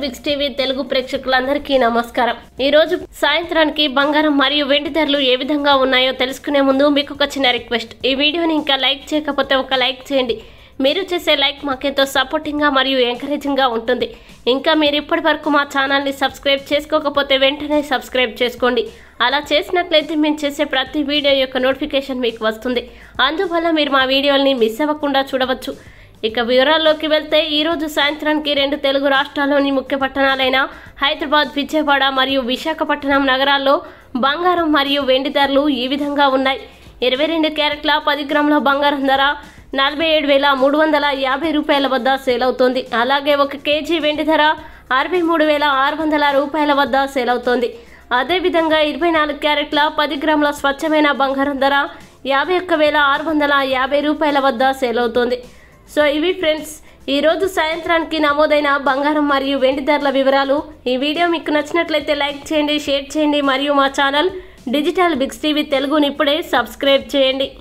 Biggs TV Telugu ప్రేక్షకులందరికీ నమస్కారం ఈ రోజు సాయంత్రానికి బంగారం మరియు వెండి ధరలు ఏ విధంగా ఉన్నాయో తెలుసుకునే ముందు మీకు ఒక చిన్న రిక్వెస్ట్ ఈ వీడియోని ఇంకా లైక్ చేయకపోతే ఒక లైక్ చేయండి మీరు చేసే లైక్ మాకెంతో సపోర్టింగ్గా మరియు ఎంకరేజింగ్గా ఉంటుంది ఇంకా మీరు ఇప్పటి వరకు మా ఛానల్ని సబ్స్క్రైబ్ చేసుకోకపోతే వెంటనే సబ్స్క్రైబ్ చేసుకోండి అలా చేసినట్లయితే మేము చేసే ప్రతి వీడియో యొక్క నోటిఫికేషన్ మీకు వస్తుంది అందువల్ల మీరు మా వీడియోల్ని మిస్ అవ్వకుండా చూడవచ్చు ఇక వివరాల్లోకి వెళ్తే ఈ రోజు సాయంత్రానికి రెండు తెలుగు రాష్ట్రాల్లోని ముఖ్య పట్టణాలైన హైదరాబాద్ విజయవాడ మరియు విశాఖపట్నం నగరాల్లో బంగారం మరియు వెండి ధరలు ఈ విధంగా ఉన్నాయి ఇరవై రెండు క్యారెట్ల పది గ్రాముల బంగారం ధర నలభై ఏడు వేల మూడు వందల యాభై రూపాయల వద్ద సేల్ అవుతోంది అలాగే ఒక కేజీ వెండి ధర అరవై మూడు వేల ఆరు వందల రూపాయల వద్ద సేల్ అవుతోంది అదేవిధంగా ఇరవై నాలుగు క్యారెట్ల పది గ్రాముల స్వచ్ఛమైన బంగారం ధర యాభై ఒక్క వేల ఆరు వందల యాభై రూపాయల వద్ద సేల్ అవుతోంది సో ఇవి ఫ్రెండ్స్ ఈరోజు సాయంత్రానికి నమోదైన బంగారం మరియు వెండి ధరల వివరాలు ఈ వీడియో మీకు నచ్చినట్లయితే లైక్ చేయండి షేర్ చేయండి మరియు మా ఛానల్ డిజిటల్ బిగ్స్ టీవీ తెలుగుని ఇప్పుడే సబ్స్క్రైబ్ చేయండి